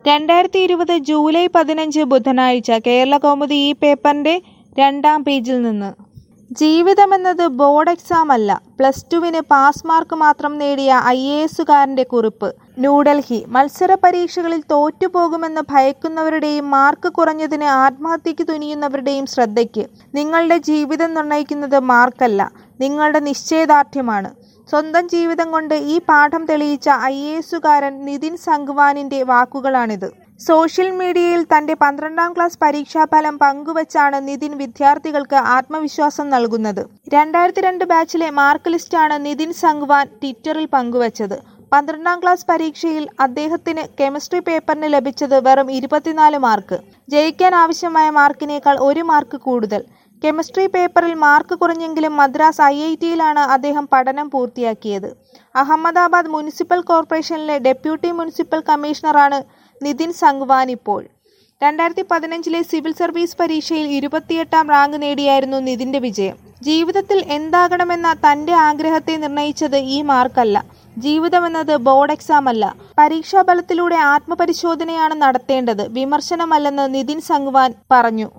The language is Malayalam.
രണ്ടായിരത്തി ഇരുപത് ജൂലൈ പതിനഞ്ച് ബുധനാഴ്ച കേരളകൗമുദി ഈ പേപ്പറിന്റെ രണ്ടാം പേജിൽ നിന്ന് ജീവിതമെന്നത് ബോർഡ് എക്സാം അല്ല പ്ലസ് ടുവിന് പാസ് മാർക്ക് മാത്രം നേടിയ ഐ എ എസുകാരന്റെ കുറിപ്പ് ന്യൂഡൽഹി മത്സര പരീക്ഷകളിൽ തോറ്റുപോകുമെന്ന് ഭയക്കുന്നവരുടെയും മാർക്ക് കുറഞ്ഞതിന് ആത്മഹത്യക്ക് തുനിയുന്നവരുടെയും ശ്രദ്ധയ്ക്ക് നിങ്ങളുടെ ജീവിതം നിർണ്ണയിക്കുന്നത് മാർക്കല്ല നിങ്ങളുടെ നിശ്ചയദാർഢ്യമാണ് സ്വന്തം ജീവിതം കൊണ്ട് ഈ പാഠം തെളിയിച്ച ഐ എ എസുകാരൻ നിതിൻ സംഗ്വാനിന്റെ വാക്കുകളാണിത് സോഷ്യൽ മീഡിയയിൽ തന്റെ പന്ത്രണ്ടാം ക്ലാസ് പരീക്ഷാഫലം പങ്കുവച്ചാണ് നിതിൻ വിദ്യാർത്ഥികൾക്ക് ആത്മവിശ്വാസം നൽകുന്നത് രണ്ടായിരത്തി രണ്ട് ബാച്ചിലെ മാർക്ക് ലിസ്റ്റാണ് നിതിൻ സംഗ്വാൻ ട്വിറ്ററിൽ പങ്കുവച്ചത് പന്ത്രണ്ടാം ക്ലാസ് പരീക്ഷയിൽ അദ്ദേഹത്തിന് കെമിസ്ട്രി പേപ്പറിന് ലഭിച്ചത് വെറും ഇരുപത്തിനാല് മാർക്ക് ജയിക്കാൻ ആവശ്യമായ മാർക്കിനേക്കാൾ ഒരു മാർക്ക് കൂടുതൽ കെമിസ്ട്രി പേപ്പറിൽ മാർക്ക് കുറഞ്ഞെങ്കിലും മദ്രാസ് ഐ ഐ ടിയിലാണ് അദ്ദേഹം പഠനം പൂർത്തിയാക്കിയത് അഹമ്മദാബാദ് മുനിസിപ്പൽ കോർപ്പറേഷനിലെ ഡെപ്യൂട്ടി മുനിസിപ്പൽ കമ്മീഷണറാണ് നിതിൻ സംഗ്വാൻ ഇപ്പോൾ രണ്ടായിരത്തി പതിനഞ്ചിലെ സിവിൽ സർവീസ് പരീക്ഷയിൽ ഇരുപത്തിയെട്ടാം റാങ്ക് നേടിയായിരുന്നു നിതിന്റെ വിജയം ജീവിതത്തിൽ എന്താകണമെന്ന തന്റെ ആഗ്രഹത്തെ നിർണയിച്ചത് ഈ മാർക്കല്ല ജീവിതമെന്നത് ബോർഡ് എക്സാം അല്ല പരീക്ഷാഫലത്തിലൂടെ ആത്മപരിശോധനയാണ് നടത്തേണ്ടത് വിമർശനമല്ലെന്ന് നിതിൻ സംഗ്വാൻ പറഞ്ഞു